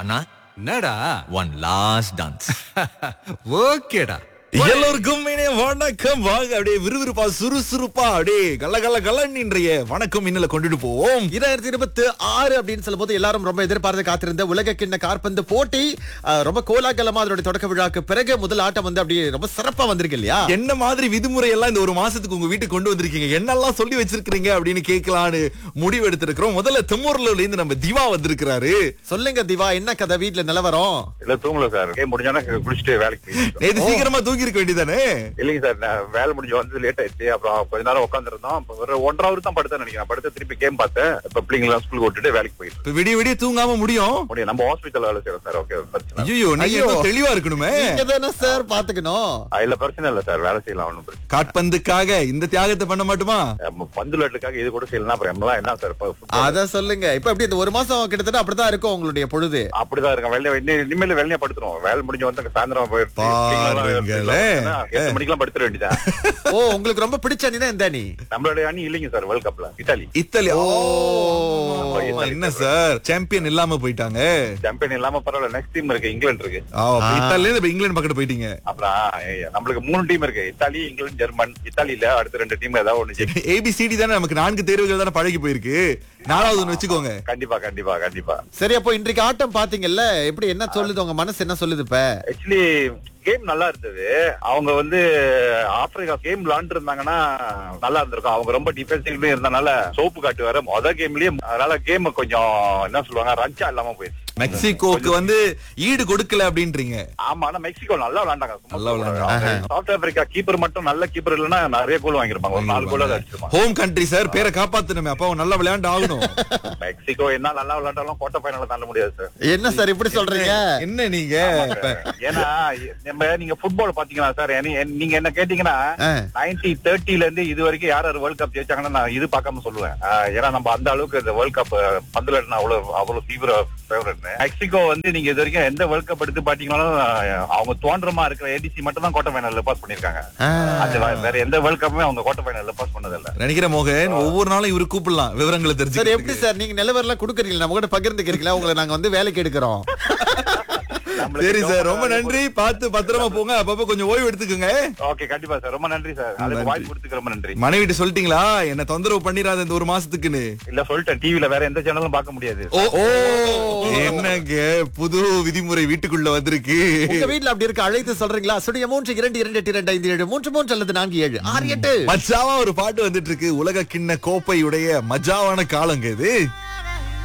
அண்ணா என்னடா one last dance ஓகேடா எல்லோருக்கும் இனிய வணக்கம் வாங்க அப்படியே விறுவிறுப்பா சுறுசுறுப்பா அப்படியே கல்ல கல்ல கல்லன்னின்றைய வணக்கம் இன்னல கொண்டுட்டு போவோம் இரண்டாயிரத்தி இருபத்தி ஆறு அப்படின்னு சொல்லும் போது எல்லாரும் ரொம்ப எதிர்பார்த்து காத்திருந்த உலக கிண்ண காற்பந்து போட்டி அஹ், ரொம்ப கோலாகலமா அதனுடைய தொடக்க விழாக்கு பிறகு முதல் ஆட்டம் வந்து அப்படியே ரொம்ப சிறப்பா வந்திருக்கு இல்லையா என்ன மாதிரி விதிமுறை எல்லாம் இந்த ஒரு மாசத்துக்கு உங்க வீட்டுக்கு கொண்டு வந்திருக்கீங்க என்னெல்லாம் சொல்லி வச்சிருக்கீங்க அப்படின்னு கேட்கலான்னு முடிவு எடுத்திருக்கிறோம் முதல்ல தெம்மூர்ல இருந்து நம்ம திவா வந்திருக்கிறாரு சொல்லுங்க திவா என்ன கதை வீட்ல நிலவரம் இல்ல தூங்கல சார் கேம் முடிஞ்சோன்னா குளிச்சுட்டு வேலைக்கு போயிட்டோம். நேத்து சீக்கிரமா தூங்கி இருக்க வேண்டியதானே இல்லைங்க சார் நான் வேலை முடிஞ்சு வந்து லேட் ஆயிடுச்சு அப்புறம் கொஞ்ச நேரம் உட்காந்துருந்தோம் அப்ப ஒரு ஒன்றரை ஹவர் தான் படுத்தேன் நினைக்கிறேன் படுத்து திருப்பி கேம் பார்த்தேன் இப்ப பிள்ளைங்களாம் ஸ்கூலுக்கு விட்டுட்டு வேலைக்கு போயிட்டு இப்ப விடிய விடிய தூங்காம முடியும் முடியும் நம்ம ஹாஸ்பிட்டல் வேலை செய்யறோம் சார் ஓகே பிரச்சனை ஐயோ நீங்க ஐயோ. இன்னும் தெளிவா இருக்கணுமே நீங்க தானே சார் பாத்துக்கணும் ஆ, இல்ல பிரச்சனை இல்ல சார் வேலை செய்யலாம் ஒண்ணும் பிரச்சனை காட்பந்துக்காக இந்த தியாகத்தை பண்ண மாட்டுமா நம்ம பந்து விளையாட்டுக்காக இது கூட செய்யலாம் அப்புறம் எல்லாம் என்ன சார் இப்ப football அத சொல்லுங்க இப்ப எப்படி இந்த ஒரு மாசம் கிட்டத்தட்ட அப்படித்தான் இருக்கும் உங்களுடைய பொழுது அப்படிதான் இருக்கேன் வெள்ளைய இன்னும் இனிமேல் வெள்ளையா படுத்துரும் வேலை முடிஞ்சு வந்து அங்க சாயந்தரம் போயிட்டு பாருங்களே. எட்டு மணிக்கெல்லாம் படுத்துட வேண்டியதான் ஓ உங்களுக்கு ரொம்ப பிடிச்ச அணி தான் இந்த அணி நம்மளுடைய அணி இல்லைங்க சார் வேர்ல்ட் கப்ல இத்தாலி இத்தாலி ஓ இத்தாலி என்ன சார் சாம்பியன் இல்லாம போயிட்டாங்க சாம்பியன் இல்லாம பரவாயில்ல நெக்ஸ்ட் டீம் இருக்கு இங்கிலாந்து இருக்கு ஆ, அப்ப இத்தாலில இருந்து இப்ப இங்கிலாந்து பக்கத்து போயிட்டீங்க அப்புறம் ஏய், நம்மளுக்கு மூணு டீம் இருக்கு இத்தாலி இங்கிலாந்து ஜெர்மன் இத்தாலியில அடுத்த ரெண்டு டீம் ஏதாவது ஒண்ணு ஜெயிக்கும். ஏபிசிடி தானே நமக்கு நான்கு தேர்வுகள் தானே பழகி போயிருக்கு நாலாவது ஒண்ணு வச்சுக்கோங்க கண்டிப்பா கண்டிப்பா கண்டிப்பா சரி அப்போ இன்றைக்கு ஆட்டம் பாத்தீங்கல்ல எப்படி என்ன சொல்லுது உங்க மனசு என்ன சொல்லுது இப்ப ஆக்சுவலி கேம் நல்லா இருந்தது அவங்க வந்து ஆப்பிரிக்கா கேம் விளாண்டு இருந்தாங்கன்னா நல்லா இருந்திருக்கும் அவங்க ரொம்ப டிஃபென்சிவ்லயும் இருந்தனால சோப்பு காட்டு வர மொத கேம்லயே அதனால கேம் கொஞ்சம் என்ன சொல்லுவாங்க ரஞ்சா இல்லாம போயிடுச்சு மெக்சிகோக்கு வந்து ஈடு கொடுக்கல அப்படின்றீங்க ஆமா ஆனா மெக்சிகோ நல்லா விளாண்டாங்க நல்லா விளையாண்டாங்க. சவுத் ஆப்பிரிக்கா கீப்பர் மட்டும் நல்ல கீப்பர் இல்லைன்னா நிறைய கோல் வாங்கிருப்பாங்க ஒரு நாலு கோல் அடிச்சிருப்பாங்க ஹோம் கண்ட்ரி சார் பேரை காப்பாத்தணுமே அப்ப அவன் நல்லா விளையாண்டு ஆகணும் மெக்சிகோ என்ன நல்லா விளையாண்டாலும் கோட்டை பைனல தாண்ட முடியாது சார் என்ன சார் இப்படி சொல்றீங்க என்ன நீங்க இப்ப ஏன்னா நம்ம நீங்க ஃபுட்பால் பாத்தீங்கன்னா சார் எனி- என்- நீங்க என்ன கேட்டீங்கன்னா ஆ. நைன்டி தேர்ட்டில இருந்து இது வரைக்கும் யார் யார் வேர்ல்ட் கப் ஜெயிச்சாங்கன்னா நான் இது பார்க்காம சொல்லுவேன் ஆஹ் ஏன்னா நம்ம அந்த அளவுக்கு இந்த வேர்ல்ட் கப் பந்துல அவ்வளவு அவ்வளவு தீவிர ஃபேவரட் மெக்சிகோ வந்து நீங்க இது வரைக்கும் எந்த வேர்ல்ட் கப் எடுத்து பாத்தீங்கன்னாலும் ஆஹ் அவங்க தோன்றமா இருக்கிற ஏடிசி மட்டும் தான் கோட்டை ஃபைனல்ல பாஸ் பண்ணிருக்காங்க ஆ. அது வே- வேற எந்த வேர்ல்ட் கப்புமே அவங்க கோட்டை ஃபைனல்ல பாஸ் பண்ணது இல்ல நினைக்கிறேன் மோகன் ஒவ்வொரு நாளும் இவரு கூப்பிடலாம் விவரங்களை சார் எப்படி தெரிஞ்சு சார் நீங்க நிலவரம் எல்லாம் கொடுக்குறீங்களா நம்ம கூட பகிர்ந்துக்கிறீங்களா உங்களை நாங்க வந்து வேலைக்கு எடுக்கிறோம் சரி சார் ரொம்ப நன்றி பார்த்து பத்திரமா போங்க அப்பப்ப கொஞ்சம் ஓய்வு எடுத்துக்கோங்க ஓகே கண்டிப்பா சார் ரொம்ப நன்றி சார் அதுக்கு வாய்ப்பு கொடுத்துக்க ரொம்ப நன்றி மனைவிட்டு சொல்லிட்டீங்களா என்ன தொந்தரவு பண்ணிராத இந்த ஒரு மாசத்துக்குன்னு இல்ல சொல்லிட்டேன் டிவில வேற எந்த சேனலும் பார்க்க முடியாது ஓ என்னங்க புது விதிமுறை வீட்டுக்குள்ள வந்திருக்கு உங்க வீட்ல அப்படி இருக்கு அழைத்து சொல்றீங்களா சுடிய மூன்று இரண்டு இரண்டு எட்டு இரண்டு ஐந்து ஏழு மூன்று மூன்று அல்லது நான்கு ஏழு ஆறு எட்டு மச்சாவா ஒரு பாட்டு வந்துட்டு இருக்கு உலக கிண்ண கோப்பையுடைய மஜாவான காலங்க இது